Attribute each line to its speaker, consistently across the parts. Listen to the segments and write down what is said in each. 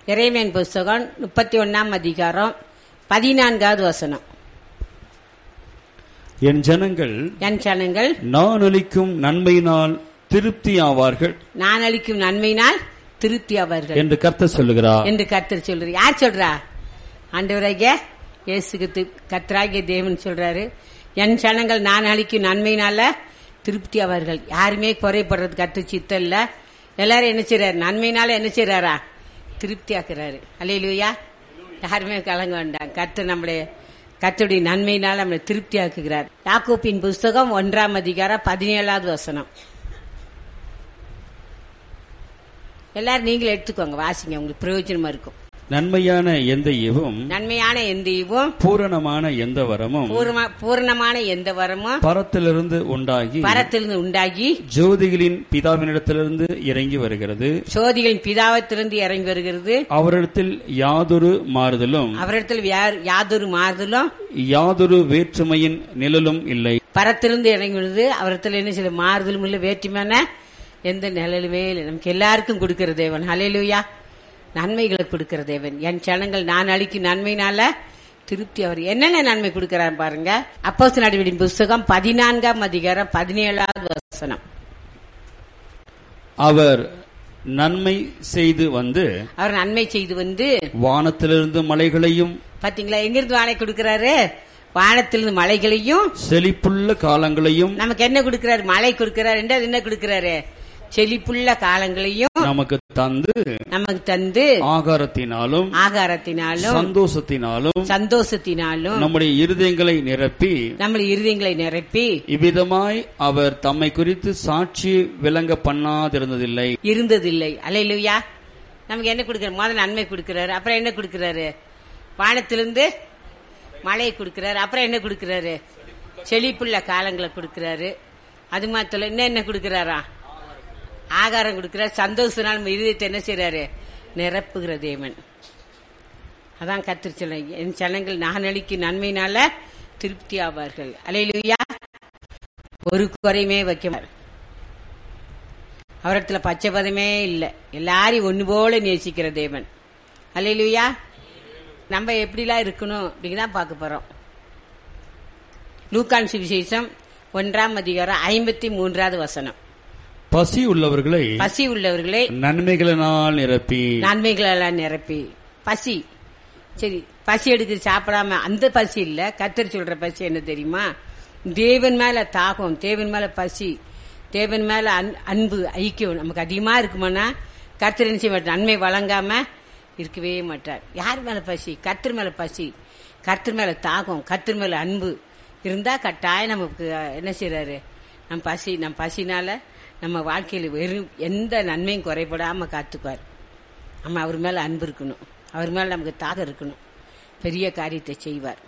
Speaker 1: இறைமையின் புஸ்தகம் முப்பத்தி ஒன்னாம் அதிகாரம் பதினான்காவது வசனம்
Speaker 2: என் ஜனங்கள்
Speaker 1: என் ஜனங்கள்
Speaker 2: நான் அளிக்கும் நன்மையினால் திருப்தி ஆவார்கள்
Speaker 1: நான் அளிக்கும் நன்மையினால் திருப்தி அவர்கள்
Speaker 2: என்று கர்த்தர் சொல்லுகிறார்
Speaker 1: என்று கர்த்தர் சொல்றாரு யார் சொல்றா ஆண்டவராகிய இயேசுக்கு கர்த்தராகிய தேவன் சொல்றாரு என் ஜனங்கள் நான் அளிக்கும் நன்மையினால திருப்தி அவர்கள் யாருமே குறைப்படுறது கத்து சித்தம் இல்ல எல்லாரும் என்ன செய்றாரு நன்மையினால என்ன செய்றாரா திருப்தி ஆக்குறாரு அலையிலுயா யாருமே கலங்க வேண்டாம் கத்து நம்முடைய கத்துடைய நன்மையினால் நம்மளை திருப்தி ஆக்குகிறார் யாக்கோப்பின் புஸ்தகம் ஒன்றாம் அதிகாரம் பதினேழாவது வசனம் எல்லாரும் நீங்களும் எடுத்துக்கோங்க வாசிங்க உங்களுக்கு பிரயோஜனமா இருக்கும்
Speaker 2: நன்மையான எந்த ஈவும்
Speaker 1: நன்மையான எந்த ஈவும்
Speaker 2: பூரணமான எந்த வரமும்
Speaker 1: பூர்ணமா- பூரணமான எந்த வரமும்
Speaker 2: பரத்திலிருந்து உண்டாகி
Speaker 1: பரத்திலிருந்து உண்டாகி
Speaker 2: ஜோதிகளின் பிதாவினிடத்திலிருந்து இறங்கி வருகிறது
Speaker 1: சோதிகளின் பிதாவத்திலிருந்து இறங்கி வருகிறது
Speaker 2: அவரிடத்தில் யாதொரு மாறுதலும்
Speaker 1: அவரிடத்தில் யார்- யாதொரு மாறுதலும்
Speaker 2: யாதொரு வேற்றுமையின் நிழலும் இல்லை
Speaker 1: பரத்திலிருந்து இறங்கி வருது அவரிடத்தில் என்ன சில மாறுதலும் இல்லை வேற்றுமையான எந்த நிழலுமே இல்லை நமக்கு எல்லாருக்கும் கொடுக்கிற தேவன் ஹalleluya நன்மைகளை கொடுக்கிற தேவன் என் ஜனங்கள் நான் அளிக்கும் நன்மையினால திருப்தி அவர் என்னென்ன நன்மை கொடுக்கிறார் பாருங்க அப்போஸ் நடுவடின் புஸ்தகம் பதினான்காம் அதிகாரம் பதினேழாவது வசனம்
Speaker 2: அவர் நன்மை செய்து வந்து
Speaker 1: அவர் நன்மை செய்து வந்து
Speaker 2: வானத்திலிருந்து மலைகளையும்
Speaker 1: பாத்தீங்களா எங்கிருந்து வாழை கொடுக்கிறாரு வானத்திலிருந்து மலைகளையும்
Speaker 2: செழிப்புள்ள காலங்களையும்
Speaker 1: நமக்கு என்ன கொடுக்கிறாரு மழை கொடுக்கிறாரு ரெண்டாவது என்ன கொடுக்கிறாரு செழிப்புள்ள காலங்களையும்
Speaker 2: நமக்கு தந்து
Speaker 1: நமக்கு தந்து
Speaker 2: ஆகாரத்தினாலும்
Speaker 1: ஆகாரத்தினாலும்
Speaker 2: சந்தோஷத்தினாலும்
Speaker 1: சந்தோஷத்தினாலும்
Speaker 2: நம்முடைய இருதயங்களை நிரப்பி
Speaker 1: நம்ம இருதயங்களை நிரப்பி
Speaker 2: இவ்விதமாய் அவர் தம்மை குறித்து சாட்சி விளங்க பண்ணாதிருந்ததில்லை
Speaker 1: இருந்ததில்லை அலையிலுயா நமக்கு என்ன கொடுக்கிறார் முதல்ல நன்மை கொடுக்கிறாரு அப்புறம் என்ன கொடுக்கிறாரு வானத்திலிருந்து மழையை கொடுக்கிறாரு அப்புறம் என்ன கொடுக்கிறாரு செழிப்புள்ள காலங்களை கொடுக்கிறாரு அது மாத்திரம் இன்னும் என்ன கொடுக்கிறாரா ஆகாரம் கொடுக்கிறார் சந்தோஷத்தினால் நம்ம இருதயத்தை என்ன செய்யறாரு நிரப்புகிற தேவன் அதான் கத்திரி சொல்ல என் ஜனங்கள் நான் அளிக்கும் நன்மையினால திருப்தி ஆவார்கள் அலையிலுயா ஒரு குறையுமே வைக்க மாட்டார். அவரிடத்துல பச்சை பதமே இல்லை எல்லாரையும் ஒன்று போல நேசிக்கிற தேவன் அல்லையிலுயா நம்ம எப்படிலாம் இருக்கணும் அப்படிதான் பார்க்க போறோம் லூக்கான் சுவிசேஷம் ஒன்றாம் அதிகாரம் ஐம்பத்தி மூன்றாவது வசனம்
Speaker 2: பசி உள்ளவர்களை
Speaker 1: பசி உள்ளவர்களை
Speaker 2: நன்மைகளினால் நிரப்பி
Speaker 1: நன்மைகளெல்லாம் நிரப்பி பசி சரி பசி எடுத்து சாப்பிடாம அந்த பசி இல்ல கத்தர் சொல்ற பசி என்ன தெரியுமா தேவன் மேல தாகம் தேவன் மேல பசி தேவன் மேல அன்- அன்பு ஐக்கியம் நமக்கு அதிகமா இருக்குமானா கர்த்தர் என்ன செய்ய மாட்டார் நன்மை வழங்காம இருக்கவே மாட்டார் யார் மேல பசி கர்த்தர் மேல பசி கர்த்தர் மேல தாகம் கர்த்தர் மேல அன்பு இருந்தா கட்டாயம் நமக்கு அஹ், என்ன செய்யறாரு நம் பசி நம் பசினால நம்ம வாழ்க்கையில வெறும் எந்த நன்மையும் குறைபடாம காத்துக்குவார் நம்ம அவர் மேல அன்பு இருக்கணும் அவர் மேல நமக்கு தாகம் இருக்கணும் பெரிய காரியத்தை செய்வார்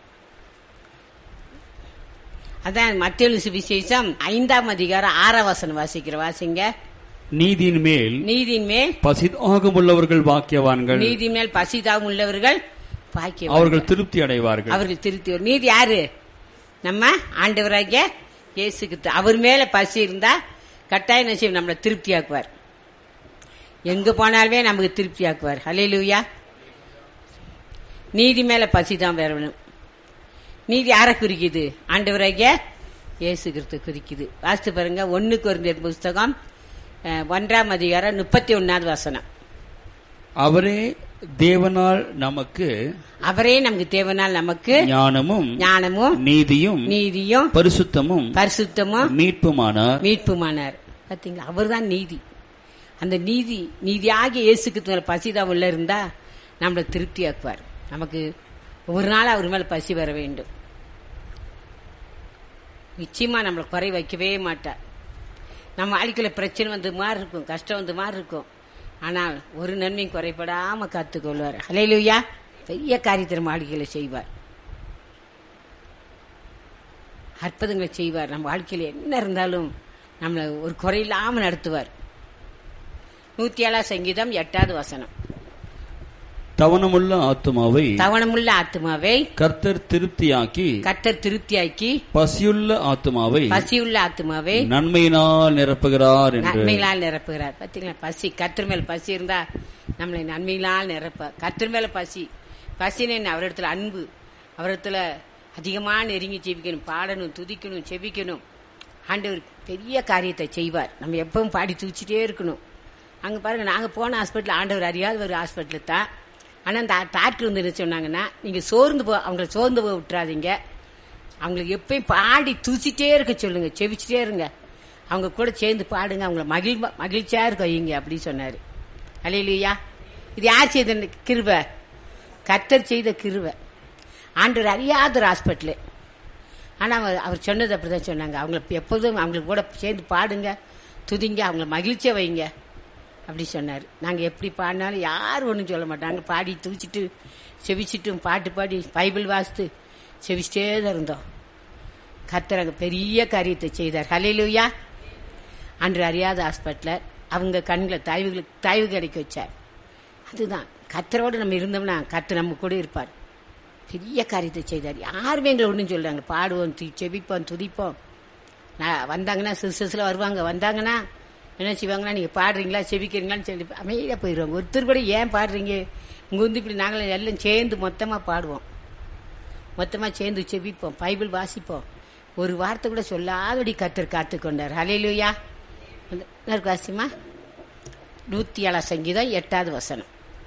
Speaker 1: அதான் மத்திய சுவிசேஷம் ஐந்தாம் அதிகாரம் ஆறாம் வசனம் வாசிக்கிற வாசிங்க
Speaker 2: நீதியின் மேல்
Speaker 1: நீதியின் மேல்
Speaker 2: பசிதாகம் உள்ளவர்கள் பாக்கியவான்கள்
Speaker 1: நீதியின் மேல் பசிதாகம் உள்ளவர்கள் பாக்கியம்
Speaker 2: அவர்கள் திருப்தி அடைவார்கள்
Speaker 1: அவர்கள் திருத்தி வரும். நீதி யாரு நம்ம ஆண்டவராகிய இயேசு கிறிஸ்து அவர் மேல பசி இருந்தா கட்டாயம் என்ன செய்யும் நம்மளை திருப்தி ஆக்குவார் எங்க போனாலுமே நமக்கு திருப்தி ஆக்குவார் ஹalleluya நீதி மேல பசி தான் வேணும் நீதி யாரை குறிக்குது ஆண்டவராகிய இயேசு கிறிஸ்து குறிக்குது வாசித்து பாருங்க ஒன்னு குறைந்த புஸ்தகம் அஹ், ஒன்றாம் அதிகாரம் முப்பத்தி ஒன்னாவது வசனம்
Speaker 2: அவரே தேவனால் நமக்கு
Speaker 1: அவரே நமக்கு தேவனால் நமக்கு
Speaker 2: ஞானமும்
Speaker 1: ஞானமும்
Speaker 2: நீதியும்
Speaker 1: நீதியும்
Speaker 2: பரிசுத்தமும்
Speaker 1: பரிசுத்தமும்
Speaker 2: மீட்புமானார்
Speaker 1: மீட்புமானார் பாத்தீங்களா அவர்தான் நீதி அந்த நீதி நீதியாகிய இயேசுக்கு மேல பசிதான் உள்ள இருந்தா நம்மளை திருப்தியாக்குவார் நமக்கு ஒரு நாள் அவர் மேல பசி வர வேண்டும் நிச்சயமா நம்மளை குறை வைக்கவே மாட்டார் நம்ம வாழ்க்கையில பிரச்சனை வந்து மாதிரி இருக்கும் கஷ்டம் வந்து மாதிரி இருக்கும் ஆனால் ஒரு நன்மையும் குறைபடாம காத்துக்கொள்வார் ஹalleluya பெரிய காரியத்தை நம்ம வாழ்க்கையில செய்வார் அற்புதங்களை செய்வார் நம்ம வாழ்க்கையில என்ன இருந்தாலும் நம்மளை ஒரு குறையில்லாம நடத்துவார் நூத்தி ஏழாம் சங்கீதம் எட்டாவது வசனம்
Speaker 2: தவணமுள்ள ஆத்துமாவை
Speaker 1: தவணமுள்ள ஆத்துமாவை
Speaker 2: கர்த்தர் திருப்தியாக்கி
Speaker 1: கர்த்தர் திருப்தியாக்கி
Speaker 2: பசியுள்ள ஆத்துமாவை
Speaker 1: பசியுள்ள ஆத்துமாவை
Speaker 2: நன்மையினால் நிரப்புகிறார் என்று
Speaker 1: நன்மைகளால் நிரப்புகிறார் பாத்தீங்களா பசி கர்த்தர் மேல் பசி இருந்தா நம்மளை நன்மையினால் நிரப்ப கத்தர் மேல பசி பசின்னு என்ன அவரிடத்துல அன்பு அவரிடத்துல அதிகமா நெருங்கி ஜெபிக்கணும் பாடணும் துதிக்கணும் செபிக்கணும் ஆண்டவர் பெரிய காரியத்தை செய்வார் நம்ம எப்பவும் பாடி துதிச்சிட்டே இருக்கணும் அங்க பாருங்க நாங்க போன ஹாஸ்பிட்டல் ஆண்டவர் அறியாத ஒரு ஹாஸ்பிட்டல் தான் ஆனா அந்த டாக்டர் வந்து என்ன சொன்னாங்கன்னா நீங்க சோர்ந்து போ அவங்கள சோர்ந்து போக விட்டுறாதீங்க அவங்களுக்கு எப்பயும் பாடி துதிச்சிட்டே இருக்க சொல்லுங்க செவிச்சிட்டே இருங்க அவங்க கூட சேர்ந்து பாடுங்க அவங்கள மகிழ் மகிழ்ச்சியா இருக்க வைங்க அப்படின்னு சொன்னாரு அலையிலுயா இது யார் செய்த இந்த கிருபை கத்தர் செய்த கிருபை ஆண்டவர் அறியாத ஒரு ஹாஸ்பிட்டலு ஆனா அவர் அவர் சொன்னது அப்படிதான் சொன்னாங்க அவங்கள எப்போதும் அவங்களுக்கு கூட சேர்ந்து பாடுங்க துதிங்க அவங்கள மகிழ்ச்சியா வைங்க அப்படி சொன்னார் நாங்க எப்படி பாடினாலும் யாரும் ஒன்றும் சொல்ல மாட்டாங்க பாடி துதிச்சிட்டு செவிச்சிட்டும் பாட்டு பாடி பைபிள் வாசித்து செவிச்சிட்டே தான் இருந்தோம் கர்த்தர் அங்க பெரிய காரியத்தை செய்தார் ஹalleluya அன்று அறியாத ஹாஸ்பிட்டலில் அவங்க கண்களை தாய்வுகளுக்கு தாய்வு கிடைக்க வச்சார் அதுதான் கத்தரோடு நம்ம இருந்தோம்னா கத்தர் நம்ம கூட இருப்பார் பெரிய காரியத்தை செய்தார் யாருமே எங்களை ஒன்றும் சொல்றாங்க பாடுவோம் தி- செபிப்போம் துதிப்போம் நான் வந்தாங்கன்னா சிஸ்டர்ஸ்ல வருவாங்க வந்தாங்கன்னா என்ன செய்வாங்கன்னா நீங்க பாடுறீங்களா செபிக்கிறீங்களான்னு சொல்லி அமைதியா போயிடுவாங்க ஒருத்தர் கூட ஏன் பாடுறீங்க இங்க வந்து இப்படி நாங்களும் எல்லாம் சேர்ந்து மொத்தமா பாடுவோம் மொத்தமா சேர்ந்து செபிப்போம் பைபிள் வாசிப்போம் ஒரு வார்த்தை கூட சொல்லாதபடி கத்தர் காத்து கொண்டார் ஹalleluya வாசிமா நூத்தி ஏழாம் சங்கீதம் எட்டாவது வசனம்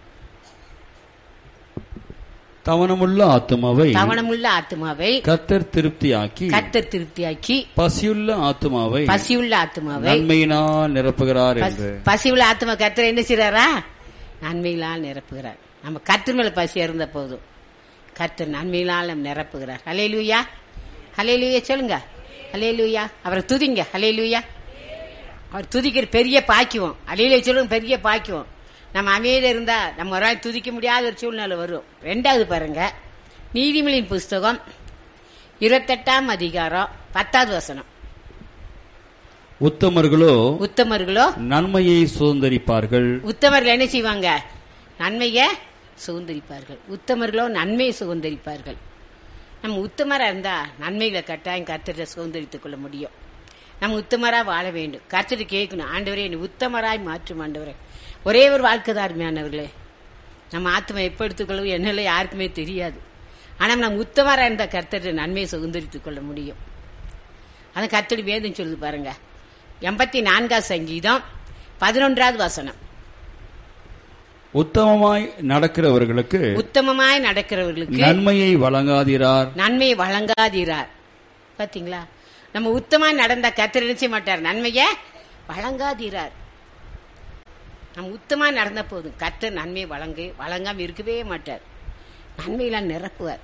Speaker 2: தவணமுள்ள ஆத்துமாவை
Speaker 1: தவணமுள்ள ஆத்மாவை
Speaker 2: கத்தர் திருப்தியாக்கி
Speaker 1: கத்தர் திருப்தியாக்கி
Speaker 2: பசியுள்ள ஆத்துமாவை
Speaker 1: பசியுள்ள ஆத்மாவை
Speaker 2: நன்மையினால் நிரப்புகிறார் என்று
Speaker 1: பசியுள்ள ஆத்மா கத்தர் என்ன செய்றாரா நன்மையினால் நிரப்புகிறார் நம்ம கத்தர் மேல பசியா இருந்த போதும் கர்த்தர் நன்மையினால் நம்ம நிரப்புகிறார் ஹalleluya ஹalleluya சொல்லுங்க ஹalleluya அவரை துதிங்க ஹalleluya அவர் துதிக்கிற பெரிய பாக்கியம் அலையில சொல்லுங்க பெரிய பாக்கியம் நம்ம அமைதியா இருந்தா நம்ம ஒரு நாள் துதிக்க முடியாத ஒரு சூழ்நிலை வரும் ரெண்டாவது பாருங்க நீதிமொழியின் புஸ்தகம் இருபத்தெட்டாம் அதிகாரம் பத்தாவது வசனம்
Speaker 2: உத்தமர்களோ
Speaker 1: உத்தமர்களோ
Speaker 2: நன்மையை சுதந்தரிப்பார்கள்
Speaker 1: உத்தமர்கள் என்ன செய்வாங்க நன்மையை சுதந்திரிப்பார்கள் உத்தமர்களோ நன்மையை சுதந்திரிப்பார்கள் நம்ம உத்தமரா இருந்தா நன்மைகளை கட்டாயம் கர்த்தரை சுதந்திரித்துக் கொள்ள முடியும் நம்ம உத்தமரா வாழ வேண்டும் கர்த்தரை கேட்கணும் ஆண்டவரே என்னை உத்தமராய் மாற்றும் ஆண்டவரே ஒரே ஒரு வாழ்க்கை தான் அருமையானவர்களே நம்ம ஆத்மா எப்ப எடுத்துக்கொள்ளவும் என்னல யாருக்குமே தெரியாது ஆனா நம்ம உத்தமரா இருந்தா கர்த்தரை நன்மையை சுதந்திரித்துக் கொள்ள முடியும் அது கர்த்தடி வேதம் சொல்லுது பாருங்க எண்பத்தி நான்காம் சங்கீதம் பதினொன்றாவது வசனம்
Speaker 2: உத்தமமாய் நடக்கிறவர்களுக்கு
Speaker 1: உத்தமமாய் நடக்கிறவர்களுக்கு
Speaker 2: நன்மையை வழங்காதிரார்
Speaker 1: நன்மையை வழங்காதீரார் பாத்தீங்களா நம்ம உத்தமா நடந்தா கத்தர் நினைச்ச மாட்டார் நன்மையை வழங்காதீரார் நம்ம உத்தமா நடந்த போதும் கத்தர் நன்மையை வழங்க வழங்காம இருக்கவே மாட்டார் நன்மையெல்லாம் நிரப்புவார்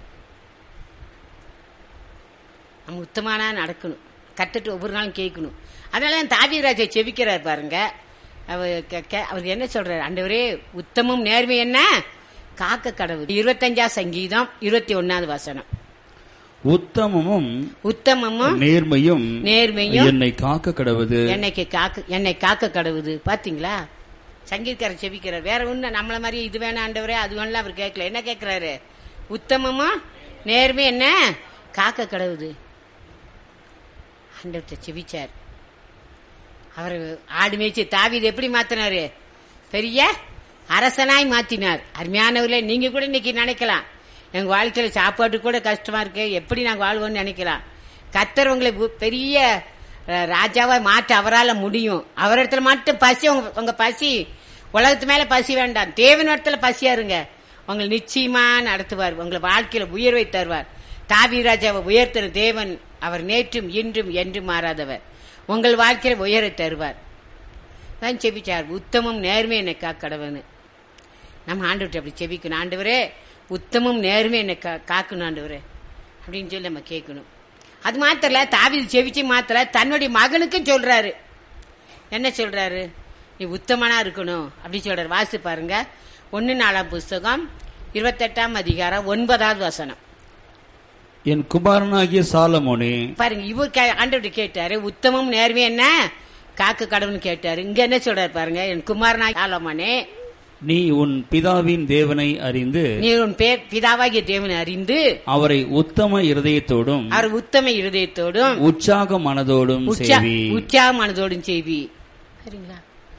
Speaker 1: நம்ம உத்தமானா நடக்கணும் கத்துட்டு ஒவ்வொரு நாளும் கேட்கணும் அதனால தாவிராஜை செவிக்கிறார் பாருங்க அவர் கே- கே- அவர் என்ன சொல்றாரு ஆண்டவரே உத்தமும் நேர்மை என்ன காக்க கடவுள் இருபத்தஞ்சா சங்கீதம் இருபத்தி ஒன்னாவது வசனம்
Speaker 2: உத்தமமும்
Speaker 1: உத்தமமும்
Speaker 2: நேர்மையும்
Speaker 1: நேர்மையும்
Speaker 2: என்னை காக்க கடவுது
Speaker 1: என்னைக்கு காக்க என்னை காக்க கடவுது பாத்தீங்களா சங்கீதக்காரர் செபிக்கிறார் வேற ஒண்ணு நம்மள மாதிரி இது வேணாம் ஆண்டவரே அது வேணாம் அவர் கேட்கல என்ன கேட்கிறாரு உத்தமமா நேர்மை என்ன காக்க கடவுது ஆண்டவர்கிட்ட செபிச்சார் அவர் ஆடு மேய்ச்சி தாவீது எப்படி மாத்தினாரு பெரிய அரசனாய் மாத்தினார் அருமையானவர்களே நீங்க கூட இன்னைக்கு நினைக்கலாம் எங்க வாழ்க்கையில சாப்பாடு கூட கஷ்டமா இருக்கு எப்படி நாங்க வாழ்வோம்னு நினைக்கலாம் கத்தர் உங்களை உ- பெரிய அஹ், ராஜாவா மாற்ற அவரால முடியும் அவரிடத்துல மட்டும் பசி உங்க உங்க பசி உலகத்து மேல பசி வேண்டாம் தேவன் இடத்துல பசியா இருங்க உங்களை நிச்சயமா நடத்துவார் உங்களை வாழ்க்கையில உயர்வை தருவார் தாவி ராஜாவை உயர்த்துற தேவன் அவர் நேற்றும் இன்றும் என்றும் மாறாதவர் உங்கள் வாழ்க்கையில உயரை தருவார் தான் செபிச்சார் உத்தமம் நேர்மை என்னை காக்கடவனு நம்ம ஆண்டவர்கிட்ட அப்படி செபிக்கணும் ஆண்டவரே உத்தமம் நேர்மை என்னை கா- காக்கணும் ஆண்டவரே அப்படின்னு சொல்லி நம்ம கேட்கணும் அது மாத்திரல தாவிது செவிச்சு மாத்திர தன்னுடைய மகனுக்கும் சொல்றாரு என்ன சொல்றாரு நீ உத்தமனா இருக்கணும் அப்படி சொல்றாரு வாசி பாருங்க ஒன்னு நாலாம் புஸ்தகம் இருபத்தெட்டாம் அதிகாரம் ஒன்பதாவது வசனம்
Speaker 2: என் குமாரனாகிய சாலமோனே
Speaker 1: பாருங்க இவர் கே- ஆண்டவர்கிட்ட கேட்டாரு உத்தமம் நேர்மை என்ன காக்க கடவுள்னு கேட்டாரு இங்க என்ன சொல்றாரு பாருங்க என் குமாரனாய் ஆலமானே
Speaker 2: நீ உன் பிதாவின் தேவனை அறிந்து
Speaker 1: நீ உன் பேர் பிதாவாகிய தேவனை அறிந்து
Speaker 2: அவரை உத்தம இருதயத்தோடும்
Speaker 1: அவர் உத்தம இருதயத்தோடும்
Speaker 2: உற்சாக மனதோடும்
Speaker 1: உச்சா
Speaker 2: சேவி
Speaker 1: உற்சாக மனதோடும் செய்வி சரிங்களா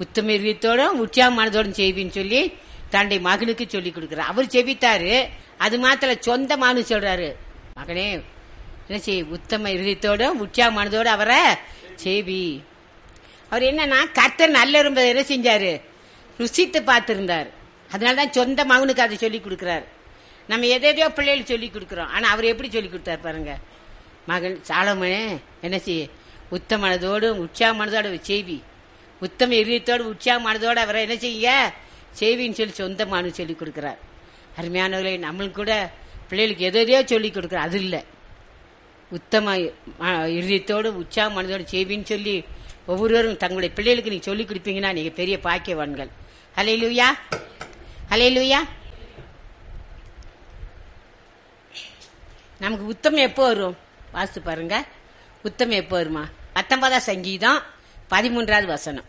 Speaker 1: உத்தம இதயத்தோடும் உற்சாகமானதோடும் செய்வின்னு சொல்லி தன்னுடைய மகனுக்கு சொல்லி கொடுக்கிறார் அவர் செபித்தாரு அது மாத்திர சொந்த மகனு சொல்றாரு மகனே என்ன செய் உத்தம இருதயத்தோடும் உற்சாகமானதோடு அவரை செய்வி அவர் என்னன்னா கர்த்தர் நல்ல இருந்ததை என்ன செஞ்சாரு ருசித்து பார்த்திருந்தார் அதனாலதான் சொந்த மகனுக்கு அதை சொல்லி கொடுக்கிறார் நம்ம எதையோ பிள்ளைகளுக்கு சொல்லி கொடுக்குறோம் ஆனா அவர் எப்படி சொல்லி கொடுத்தார் பாருங்க மகன் சாலமனே என்ன செய்ய உத்தமனதோடு உற்சாகமானதோட செய்வி உத்தம இதயத்தோடு உற்சாகமானதோடு அவரை என்ன செய்ய செய்வின்னு சொல்லி சொந்த மகனு சொல்லி கொடுக்கிறார் அருமையானவர்களை நம்மளுக்கு கூட பிள்ளைகளுக்கு எதையோ சொல்லி கொடுக்குறோம் அது இல்லை உத்தம அஹ், இருதயத்தோடு உற்சாக மனதோடு செய்வின்னு சொல்லி ஒவ்வொருவரும் தங்களுடைய பிள்ளைகளுக்கு நீங்க சொல்லி கொடுப்பீங்கன்னா நீங்க பெரிய பாக்கியவான்கள் ஹலே லூயா ஹலே லூயா நமக்கு உத்தமம் எப்போ வரும் வாசித்து பாருங்க உத்தமம் எப்போ வருமா பத்தொன்பதாம் சங்கீதம் பதிமூன்றாவது வசனம்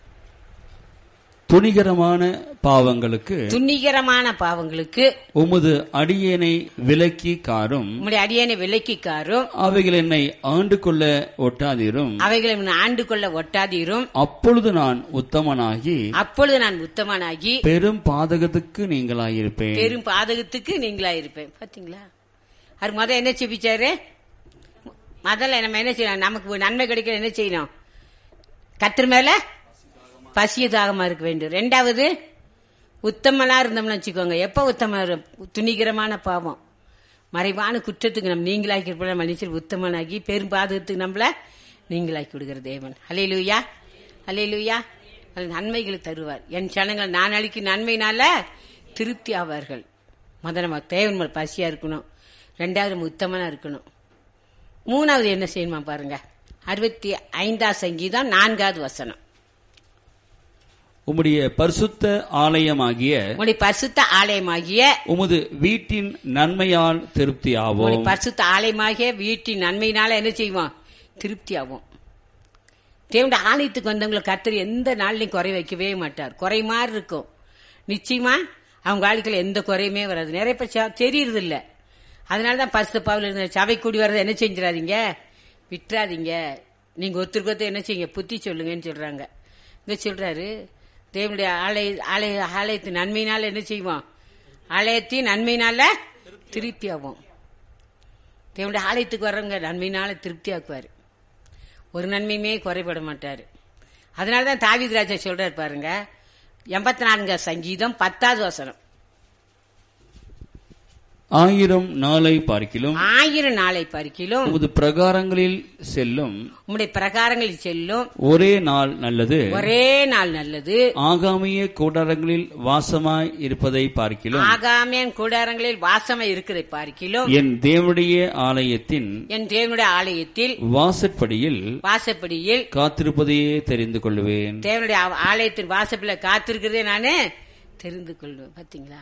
Speaker 2: துணிகரமான பாவங்களுக்கு
Speaker 1: துணிகரமான பாவங்களுக்கு
Speaker 2: உமது அடியேனை விலக்கி காரும்
Speaker 1: உம்முடைய அடியனை விலக்கிக்காரும்
Speaker 2: அவைகள் என்னை ஆண்டு கொள்ள ஒட்டாதிரும்
Speaker 1: அவைகளை உன் ஆண்டு கொள்ள ஒட்டாதீரும்
Speaker 2: அப்பொழுது நான் உத்தமனாகி
Speaker 1: அப்பொழுது நான் உத்தமனாகி
Speaker 2: பெரும் பாதகத்துக்கு நீங்களாயிருப்பேன்
Speaker 1: பெரும் பாதகத்துக்கு நீங்களா இருப்பேன் பாத்தீங்களா அவர் முத என்ன செபிச்சாரு முதல்ல நம்ம என்ன செய்யணும் நமக்கு நன்மை கிடைக்க என்ன செய்யணும் கத்திர மேல பசிய தாகமா இருக்க வேண்டும் ரெண்டாவது உத்தமனா இருந்தோம்னு வச்சுக்கோங்க எப்ப உத்தம துணிகரமான பாவம் மறைவான குற்றத்துக்கு நம்ம நீங்களாக்கி இருப்போம் மனுஷன் உத்தமனாகி பெரும் பாதகத்துக்கு நம்மள நீங்களாக்கி விடுகிற தேவன் ஹலே லூயா ஹலே லூயா நன்மைகளை தருவார் என் சனங்கள் நான் அளிக்கும் நன்மையினால திருப்தி ஆவார்கள் முதல்ல நம்ம தேவன் மேல பசியா இருக்கணும் ரெண்டாவது நம்ம உத்தமனா இருக்கணும் மூணாவது என்ன செய்யணுமா பாருங்க அறுபத்தி ஐந்தாம் சங்கீதம் நான்காவது வசனம்
Speaker 2: உம்முடைய பரிசுத்த ஆலயமாகிய
Speaker 1: உங்களுடைய பரிசுத்த ஆலயமாகிய
Speaker 2: உமது வீட்டின் நன்மையால்
Speaker 1: உங்களுடைய
Speaker 2: திருப்தியாவோம்
Speaker 1: பரிசுத்த ஆலயமாகிய வீட்டின் நன்மையினால என்ன செய்வோம் திருப்தி ஆகும் தேவனுடைய ஆலயத்துக்கு வந்தவங்களை கர்த்தர் எந்த நாள்லையும் குறை வைக்கவே மாட்டார் குறை மாதிரி இருக்கும் நிச்சயமா அவங்க வாழ்க்கையில எந்த குறையுமே வராது நிறைய பேர் ச- தெரியறது இல்ல அதனாலதான் பரிசு பாவில் இருந்த சபை கூடி வர்றதை என்ன செஞ்சிடாதீங்க விட்டுறாதீங்க நீங்க ஒருத்தருக்கு ஒருத்தர் என்ன செய்யுங்க புத்தி சொல்லுங்கன்னு சொல்றாங்க இங்க சொல்றாரு தேவனுடைய ஆலய ஆலய ஆலயத்து நன்மையினால என்ன செய்வோம் ஆலயத்தின் நன்மையினால திருப்தி ஆகும் தேவனுடைய ஆலயத்துக்கு வர்றவங்க நன்மையினால திருப்தி ஆக்குவாரு ஒரு நன்மையுமே குறைபட மாட்டாரு அதனாலதான் தாவீது ராஜா சொல்றாரு பாருங்க எண்பத்தி நான்கு சங்கீதம் பத்தாவது வசனம்
Speaker 2: ஆயிரம் நாளை பார்க்கிலும்
Speaker 1: ஆயிரம் நாளை பறிக்கிலும்
Speaker 2: உமது பிரகாரங்களில் செல்லும்
Speaker 1: உம்முடைய பிரகாரங்களில் செல்லும்
Speaker 2: ஒரே நாள் நல்லது
Speaker 1: ஒரே நாள் நல்லது
Speaker 2: ஆகாமிய கூடாரங்களில் வாசமாய் இருப்பதை பார்க்கிலும்
Speaker 1: ஆகாமியன் கூடாரங்களில் வாசமை இருக்கிறதை பார்க்கிலும்
Speaker 2: என் தேவனுடைய ஆலயத்தின்
Speaker 1: என் தேவனுடைய ஆலயத்தில்
Speaker 2: வாசற்படியில்
Speaker 1: வாசப்படியில்
Speaker 2: காத்திருப்பதையே தெரிந்து கொள்வேன்
Speaker 1: தேவனுடைய ஆ- ஆலயத்தின் வாசப்பில் காத்திருக்கிறதே நானு தெரிந்து கொள்வேன் பாத்தீங்களா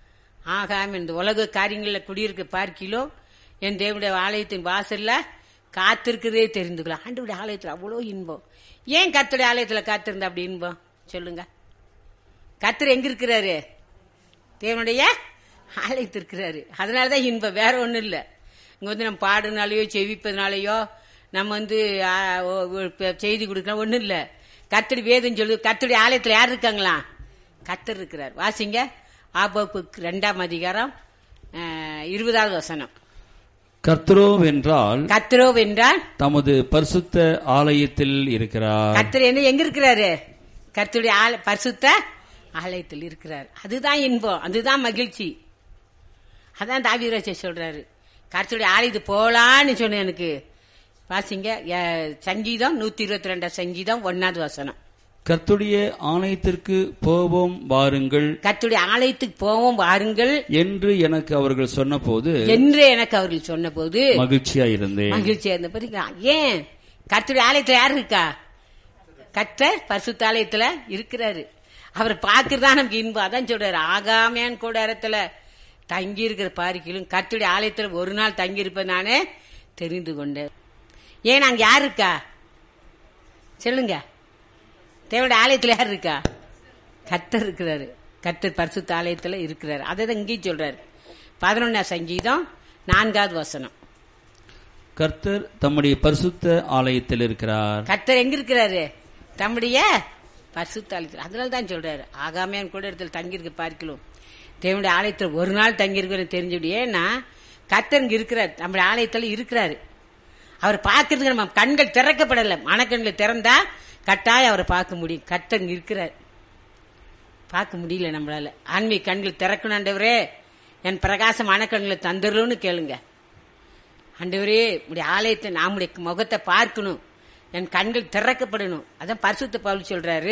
Speaker 1: ஆகாம இந்த உலக காரியங்களில் குடியிருக்க பார்க்கிலோ என் தேவனுடைய ஆலயத்தின் வாசல்ல காத்திருக்கிறதே தெரிந்து கொள்ள ஆண்டவருடைய ஆலயத்தில் அவ்வளோ இன்பம் ஏன் கர்த்தருடைய ஆலயத்தில் காத்திருந்த அப்படி இன்பம் சொல்லுங்க கர்த்தர் எங்க இருக்கிறாரு தேவனுடைய ஆலயத்தில் இருக்கிறாரு அதனாலதான் இன்பம் வேற ஒண்ணும் இல்ல இங்க வந்து நம்ம பாடுனாலேயோ செவிப்பதுனாலயோ நம்ம வந்து ஆ, ஓ, ஓ, இப்ப செய்தி கொடுக்கலாம் ஒண்ணும் இல்ல கர்த்தடி வேதம் சொல்லு கர்த்தருடைய ஆலயத்துல யார் இருக்காங்களா கர்த்தர் இருக்கிறார் வாசிங்க ஆபோப்புக்கு ரெண்டாம் அதிகாரம் ஆ, இருபதாவது வசனம்
Speaker 2: கர்த்தரோவென்றால்
Speaker 1: கர்த்தரோ வென்றால்
Speaker 2: தமது பரிசுத்த ஆலயத்தில் இருக்கிறார்
Speaker 1: கர்த்தர் என்ன எங்க இருக்கிறாரு கர்த்தருடைய ஆல- பரிசுத்த ஆலயத்தில் இருக்கிறார் அதுதான் இன்பம் அதுதான் மகிழ்ச்சி அதான் தாவிராஜ சொல்றாரு கர்த்தருடைய ஆலயத்து போலான்னு சொன்ன எனக்கு வாசிங்க அஹ், சங்கீதம் நூத்தி இருபத்தி ரெண்டாம் சங்கீதம் ஒன்னாவது வசனம்
Speaker 2: கர்த்துடைய ஆலயத்திற்கு போவோம் வாருங்கள்
Speaker 1: கர்த்தருடைய ஆலயத்துக்கு போவோம் வாருங்கள்
Speaker 2: என்று எனக்கு அவர்கள் சொன்னபோது
Speaker 1: என்று எனக்கு அவர்கள் சொன்னபோது
Speaker 2: மகிழ்ச்சியாயிருந்தேன்
Speaker 1: மகிழ்ச்சியா இருந்த பாத்தீங்களா ஏன் கர்த்தருடைய ஆலயத்துல யார் இருக்கா கர்த்தர் பரிசுத்த ஆலயத்துல இருக்கிறாரு அவர் பாக்குறதா நமக்கு இன்பம் அதான் சொல்றாரு ஆகாமியான் கூடாரத்துல தங்கி இருக்கிற பாரிக்கிலும் கர்த்தருடைய ஆலயத்துல ஒரு நாள் தங்கி இருப்பேன் நானே தெரிந்து கொண்டேன் ஏன் அங்க யார் இருக்கா சொல்லுங்க தேவனுடைய ஆலயத்துல யார் இருக்கா கர்த்தர் இருக்கிறாரு கர்த்தர் பரிசுத்த ஆலயத்துல இருக்கிறாரு அதை தான் இங்கேயும் சொல்றாரு பதினொன்னாம் சங்கீதம் நான்காவது வசனம்
Speaker 2: கர்த்தர் தம்முடைய பரிசுத்த ஆலயத்தில் இருக்கிறார்
Speaker 1: கர்த்தர் எங்க இருக்கிறாரு தம்முடைய பரிசுத்த ஆலயத்தில் அதனால தான் சொல்றாரு ஆகாமையான் கூட இடத்துல தங்கியிருக்க பார்க்கலாம் தேவனுடைய ஆலயத்தில் ஒரு நாள் தங்கியிருக்கிறேன் தெரிஞ்சுடு ஏன்னா கத்தருங்க இருக்கிறார் நம்முடைய ஆலயத்தில் இருக்கிறாரு அவர் பார்க்கறதுக்கு நம்ம கண்கள் திறக்கப்படலை மனக்கண்கள் திறந்தா கட்டாயம் அவரை பார்க்க முடியும் கத்தருங்க இருக்கிறார் பார்க்க முடியல நம்மளால ஆன்மீக கண்கள் திறக்கணும் ஆண்டவரே என் பிரகாசம் மனக்கண்களை தந்துடலும்னு கேளுங்க ஆண்டவரே உடைய ஆலயத்தை நம்முடைய முகத்தை பார்க்கணும் என் கண்கள் திறக்கப்படணும் அதான் பரிசுத்த பவுல் சொல்றாரு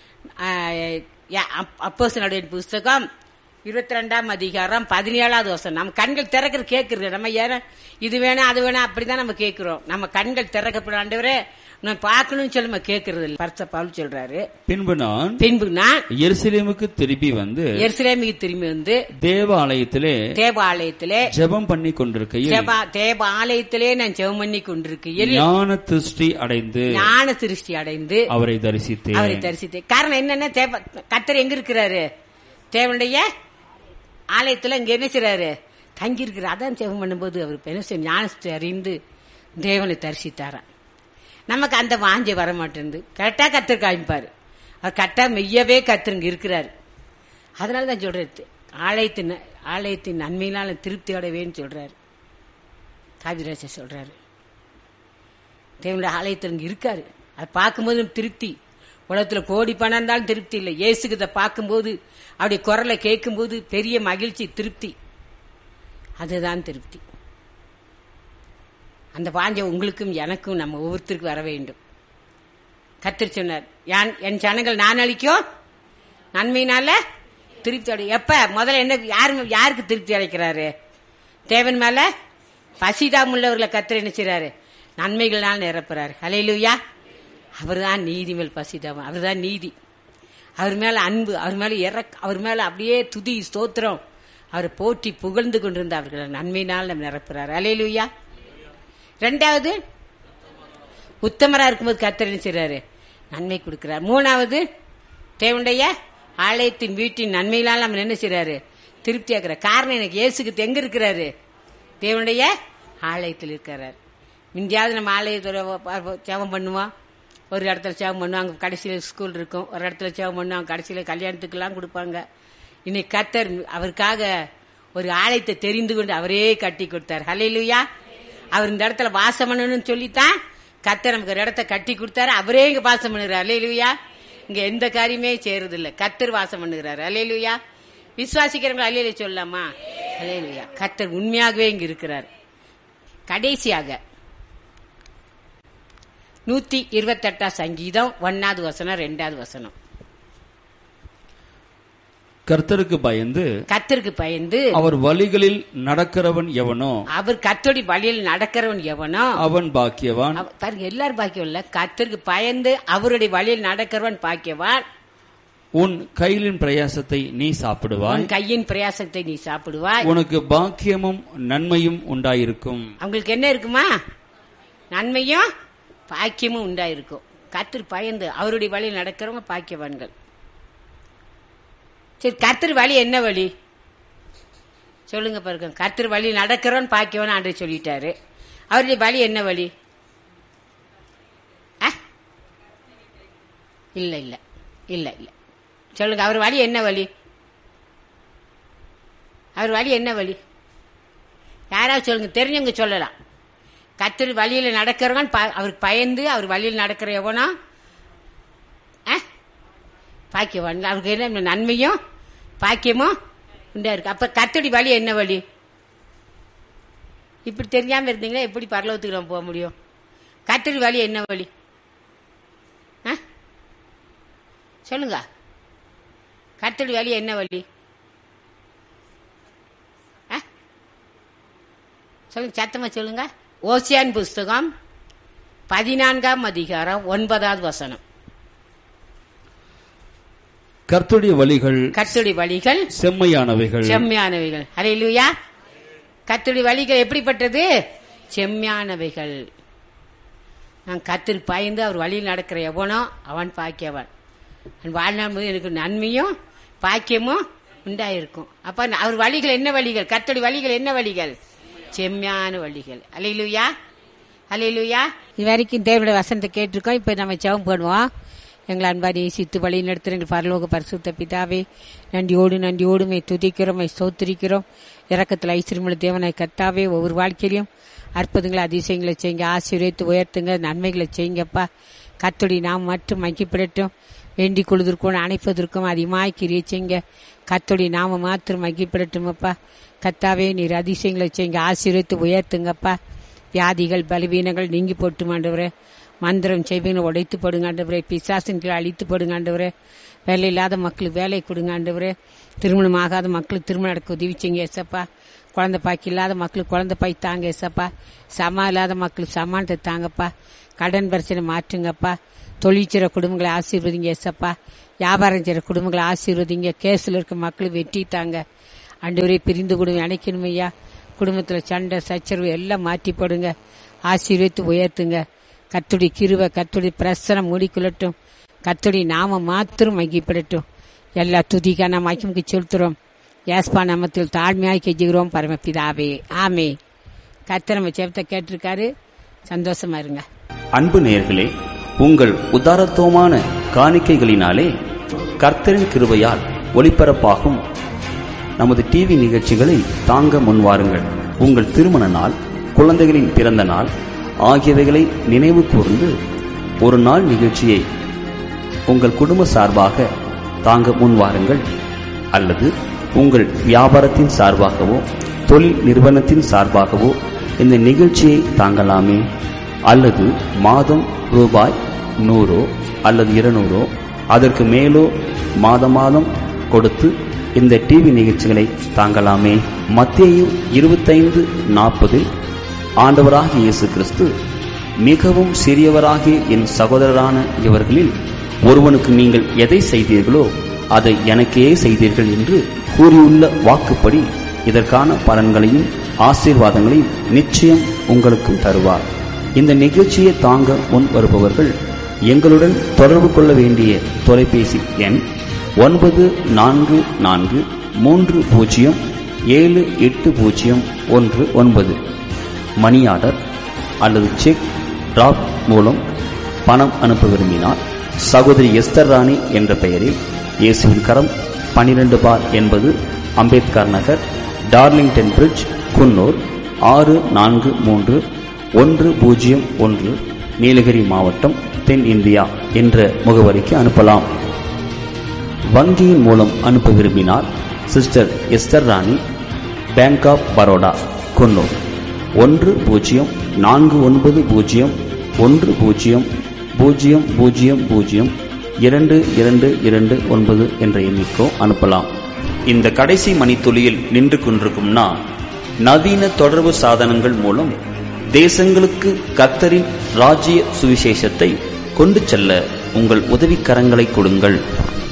Speaker 1: அப்போசனுடைய புஸ்தகம் இருபத்தி ரெண்டாம் அதிகாரம் பதினேழாவது வருஷம் நம்ம கண்கள் திறக்கிற கேட்கறது நம்ம ஏன்னா இது வேணா அது வேணா அப்படிதான் நம்ம கேட்கிறோம் நம்ம கண்கள் திறக்கப்பட ஆண்டவரே நான் பார்க்கணும்னு சொல்லி நம்ம கேட்கறது இல்லை பரிசுத்த பவுல் சொல்றாரு
Speaker 2: பின்பு நான்
Speaker 1: பின்பு நான்
Speaker 2: எருசலேமுக்கு திரும்பி வந்து
Speaker 1: எருசலேமுக்கு திரும்பி வந்து
Speaker 2: தேவாலயத்திலே
Speaker 1: தேவாலயத்திலே
Speaker 2: ஜெபம் பண்ணி கொண்டிருக்கையில்
Speaker 1: தேவா தேவ ஆலயத்திலே நான் ஜெபம் பண்ணி கொண்டிருக்கையில்
Speaker 2: ஞான திருஷ்டி அடைந்து
Speaker 1: ஞான திருஷ்டி அடைந்து
Speaker 2: அவரை தரிசித்தேன்
Speaker 1: அவரை தரிசித்தேன் காரணம் என்னன்னா தேவ கத்தர் எங்க இருக்கிறாரு தேவனுடைய ஆலயத்துல இங்க என்ன செய்றாரு தங்கி இருக்கிறார் அதான் ஜெபம் பண்ணும்போது அவர் என்ன செய்ய ஞானத்தை அறிந்து தேவனை தரிசித்தாராம் நமக்கு அந்த வாஞ்சை வர மாட்டேங்குது கரெக்டா கத்தர் காமிப்பாரு அவர் கரெக்டா மெய்யவே கத்தருங்க இருக்கிறாரு அதனால தான் சொல்றது ஆலயத்தின் ஆலயத்தின் நன்மையினால திருப்தி அடைவேன்னு சொல்றாரு காவிராஜா சொல்றாரு தேவனுடைய ஆலயத்தில் இங்க இருக்காரு அதை பார்க்கும்போது திருப்தி உலகத்துல கோடி பணம் இருந்தாலும் திருப்தி இல்லை இயேசுக்கு இதை பார்க்கும்போது அப்படி குரலை கேட்கும்போது பெரிய மகிழ்ச்சி திருப்தி அதுதான் திருப்தி அந்த வாஞ்சை உங்களுக்கும் எனக்கும் நம்ம ஒவ்வொருத்தருக்கும் வர வேண்டும் கத்திரி சொன்னார் யான்- என் ஜனங்கள் நான் அளிக்கும் நன்மையினால திருப்தி அடை எப்ப முதல்ல என்ன யாரு யாருக்கு திருப்தி அடைக்கிறாரு தேவன் மேல பசிதாம் உள்ளவர்களை கத்திர என்ன செய்றாரு நன்மைகளால் நிரப்புறாரு ஹalleluya அவர்தான் நீதி மேல் பசிதாம் அவர்தான் நீதி அவர் மேல அன்பு அவர் மேல இறக் அவர் மேல அப்படியே துதி ஸ்தோத்திரம் அவரை போற்றி புகழ்ந்து கொண்டிருந்த அவர்களை நன்மையினால் நம்ம நிரப்புறாரு ஹalleluya ரெண்டாவது உத்தமரா இருக்கும்போது கர்த்தர் என்ன செய்றாரு நன்மை கொடுக்கிறார் மூணாவது தேவனுடைய ஆலயத்தின் வீட்டின் நன்மையினால் நம்ம என்ன செய்றாரு திருப்தி ஆக்குறார் காரணம் எனக்கு இயேசுக்கு எங்க இருக்கிறாரு தேவனுடைய ஆலயத்தில் இருக்கிறார் முந்தியாவது நம்ம ஆலயத்தில் சேவம் பண்ணுவோம் ஒரு இடத்துல சேவம் பண்ணுவோம் அங்கே கடைசியில் ஸ்கூல் இருக்கும் ஒரு இடத்துல சேவம் பண்ணுவோம் கடைசியில் கல்யாணத்துக்கெல்லாம் கொடுப்பாங்க இன்னைக்கு கத்தர் அவருக்காக ஒரு ஆலயத்தை தெரிந்து கொண்டு அவரே கட்டி கொடுத்தார் ஹalleluya அவர் இந்த இடத்துல வாசம் பண்ணணும்னு சொல்லித்தான் கத்தர் நமக்கு ஒரு இடத்த கட்டி கொடுத்தாரு அவரே இங்க வாசம் பண்ணுகிறார் அலையிலுயா இங்க எந்த காரியமே செய்யறது இல்ல கத்தர் வாசம் பண்ணுகிறார் அலையிலுயா விசுவாசிக்கிறவங்க அலையில சொல்லலாமா அலையிலுயா கத்தர் உண்மையாகவே இங்க இருக்கிறார் கடைசியாக நூத்தி இருபத்தெட்டாம் சங்கீதம் ஒன்னாவது வசனம் ரெண்டாவது வசனம்
Speaker 2: கர்த்தருக்கு பயந்து
Speaker 1: கத்தருக்கு பயந்து
Speaker 2: அவர் வழிகளில் நடக்கிறவன் எவனோ
Speaker 1: அவர் கத்தோடி வழியில் நடக்கிறவன் எவனோ
Speaker 2: அவன் பாக்கியவான்
Speaker 1: அவ- பாருங்க எல்லாரும் பாக்கியம் இல்ல கத்தருக்கு பயந்து அவருடைய வழியில் நடக்கிறவன் பாக்கியவான்
Speaker 2: உன் கையிலின் பிரயாசத்தை நீ சாப்பிடுவாய்
Speaker 1: உன் கையின் பிரயாசத்தை நீ சாப்பிடுவாய்
Speaker 2: உனக்கு பாக்கியமும் நன்மையும் உண்டாயிருக்கும்
Speaker 1: அவங்களுக்கு என்ன இருக்குமா நன்மையும் பாக்கியமும் உண்டாயிருக்கும் கத்தர் பயந்து அவருடைய வழியில் நடக்கிறவங்க பாக்கியவான்கள் சரி கர்த்தர் வழி என்ன வழி சொல்லுங்க பாருங்க கர்த்தர் வழி நடக்கிறவன் பாக்கியவன் ஆண்டு சொல்லிட்டாரு அவருடைய வழி என்ன வழி ஆ? இல்ல இல்ல இல்ல இல்ல சொல்லுங்க அவர் வழி என்ன வழி அவர் வழி என்ன வழி யாராவது சொல்லுங்க தெரிஞ்சவங்க சொல்லலாம் கத்தர் வழியில நடக்கிறவன் ப- அவருக்கு பயந்து அவர் வழியில் நடக்கிற எவனோ ஆ? பாக்கியவான் அவருக்கு என்ன நன்மையும் பாக்கியமும் உண்டா இருக்கு அப்ப கத்தடி வழி என்ன வழி இப்படி தெரியாம இருந்தீங்கன்னா எப்படி பரலோகத்துக்கு நம்ம போக முடியும் கத்தடி வழி என்ன வழி ஆ? சொல்லுங்க கத்தடி வழி என்ன வழி ஆ? சொல்லுங்க சத்தமா சொல்லுங்க ஓசியான் புஸ்தகம் பதினான்காம் அதிகாரம் ஒன்பதாவது வசனம்
Speaker 2: கர்த்தருடைய வழிகள்
Speaker 1: கர்த்தருடைய வழிகள்
Speaker 2: செம்மையானவைகள்
Speaker 1: செம்மையானவைகள் அலையிலுயா கர்த்தருடைய வழிகள் எப்படிப்பட்டது செம்மையானவைகள் நான் கத்திரி பாய்ந்து அவர் வழியில் நடக்கிற எவனோ அவன் பாக்கியவன் அவன் வாழ்நாள் போது எனக்கு நன்மையும் பாக்கியமும் உண்டாயிருக்கும் அப்ப நான் அவர் வழிகள் என்ன வழிகள் கர்த்தருடைய வழிகள் என்ன வழிகள் செம்மையான வழிகள் அலையிலுயா அலையிலுயா இது வரைக்கும் தேவனுடைய வசனத்தை கேட்டிருக்கோம் இப்ப நம்ம ஜெபம் பண்ணுவோம் எங்கள் அன்பார் நேசித்து வழி நடத்துகிற எங்கள் பரலோக பரிசுத்த பிதாவே நன்றியோடு நன்றியோடுமை துதிக்கிறோம் மை ஸ்தோத்திரிக்கிறோம் இறக்கத்தில் ஐஸ்வரியமுள்ள தேவனை கத்தாவே ஒவ்வொரு வாழ்க்கையிலும் அற்புதங்களை அதிசயங்களை செய்யுங்க ஆசீர்வதித்து உயர்த்துங்க நன்மைகளை செய்யுங்கப்பா கத்தோடி நாம் மட்டும் மகிப்பிடட்டும் வேண்டிக் கொள்வதற்கும் அணைப்பதற்கும் அதிகமாய் கிரியை செய்யுங்க கத்தோடி நாம மாத்திரம் மகிப்பிடட்டுமப்பா கத்தாவே நீர் அதிசயங்களை செய்யுங்க ஆசீர்வதித்து உயர்த்துங்கப்பா வியாதிகள் பலவீனங்கள் நீங்கி போட்டு ஆண்டவரே மந்திரம் செய்வீங்க உடைத்து போடுங்க ஆண்டவரே பிசாசின்களை அழித்து போடுங்க ஆண்டவரே வேலை இல்லாத மக்களுக்கு வேலை கொடுங்க ஆண்டவரே திருமணம் ஆகாத மக்களுக்கு திருமணம் நடக்க உதவி செய்யுங்க ஏசப்பா குழந்தை பாக்கி இல்லாத மக்களுக்கு குழந்தை பாய் தாங்க ஏசப்பா சமா இல்லாத மக்களுக்கு சமானத்தை தாங்கப்பா கடன் பிரச்சனை மாற்றுங்கப்பா தொழில் செய்கிற குடும்பங்களை ஆசீர்வதிங்க ஏசப்பா வியாபாரம் செய்கிற குடும்பங்களை ஆசீர்வதிங்க கேஸில் இருக்க மக்கள் வெற்றி தாங்க ஆண்டவரே பிரிந்து குடும்பம் இணைக்கணும் ஐயா குடும்பத்தில் சண்டை சச்சரவு எல்லாம் மாற்றி போடுங்க ஆசீர்வதித்து உயர்த்துங்க கத்துடி கிருவை கத்துடி பிரசனம் மூடிக்கொள்ளட்டும் கத்துடி நாம மாத்திரம் மகிப்படட்டும் எல்லா துதிக்கா நாம் மகிமுக்கு செலுத்துறோம் யாஸ்பா நாமத்தில் தாழ்மையாய் கெஞ்சுகிறோம் பரமபிதாவே ஆமே கர்த்தர் நம்ம செவத்தை கேட்டிருக்காரு சந்தோஷமா இருங்க
Speaker 2: அன்பு நேயர்களே உங்கள் உதாரத்துவமான காணிக்கைகளினாலே கர்த்தரின் கிருபையால் ஒளிபரப்பாகும் நமது டிவி நிகழ்ச்சிகளை தாங்க முன்வாருங்கள் உங்கள் திருமண நாள் குழந்தைகளின் பிறந்த நாள் ஆகியவைகளை நினைவு கூர்ந்து ஒரு நாள் நிகழ்ச்சியை உங்கள் குடும்ப சார்பாக தாங்க முன்வாருங்கள் அல்லது உங்கள் வியாபாரத்தின் சார்பாகவோ தொழில் நிறுவனத்தின் சார்பாகவோ இந்த நிகழ்ச்சியை தாங்கலாமே அல்லது மாதம் ரூபாய் நூறோ அல்லது இருநூறோ அதற்கு மேலோ மாத மாதம் கொடுத்து இந்த டிவி நிகழ்ச்சிகளை தாங்கலாமே மத்தேயு இருபத்தைந்து நாற்பதில் ஆண்டவராகிய இயேசு கிறிஸ்து மிகவும் சிறியவராகிய என் சகோதரரான இவர்களில் ஒருவனுக்கு நீங்கள் எதை செய்தீர்களோ அதை எனக்கே செய்தீர்கள் என்று கூறியுள்ள வாக்குப்படி இதற்கான பலன்களையும் ஆசீர்வாதங்களையும் நிச்சயம் உங்களுக்கும் தருவார் இந்த நிகழ்ச்சியை தாங்க முன் வருபவர்கள் எங்களுடன் தொடர்பு கொள்ள வேண்டிய தொலைபேசி எண் ஒன்பது நான்கு நான்கு மூன்று பூஜ்ஜியம் ஏழு எட்டு பூஜ்ஜியம் ஒன்று ஒன்பது மணி ஆர்டர் அல்லது செக் டிராப் மூலம் பணம் அனுப்ப விரும்பினால் சகோதரி எஸ்தர் ராணி என்ற பெயரில் இயேசுவின் கரம் பனிரெண்டு பார் என்பது அம்பேத்கர் நகர் டார்லிங்டன் பிரிட்ஜ் குன்னூர் ஆறு நான்கு மூன்று ஒன்று பூஜ்ஜியம் ஒன்று நீலகிரி மாவட்டம் தென் இந்தியா என்ற முகவரிக்கு அனுப்பலாம் வங்கியின் மூலம் அனுப்ப விரும்பினால் sister Esther Rani bank of Baroda Coonoor ஒன்று பூஜ்ஜியம் நான்கு ஒன்பது பூஜ்ஜியம் ஒன்று பூஜ்ஜியம் பூஜ்ஜியம் பூஜ்ஜியம் பூஜ்ஜியம் இரண்டு இரண்டு இரண்டு ஒன்பது என்ற எண்ணிக்கோ அனுப்பலாம் இந்த கடைசி மணித்துளியில் நின்று கொண்டிருக்கும் நான் நவீன தொடர்பு சாதனங்கள் மூலம் தேசங்களுக்கு கத்தரின் ராஜ்ய சுவிசேஷத்தை கொண்டு செல்ல உங்கள் உதவிக்கரங்களை கொடுங்கள்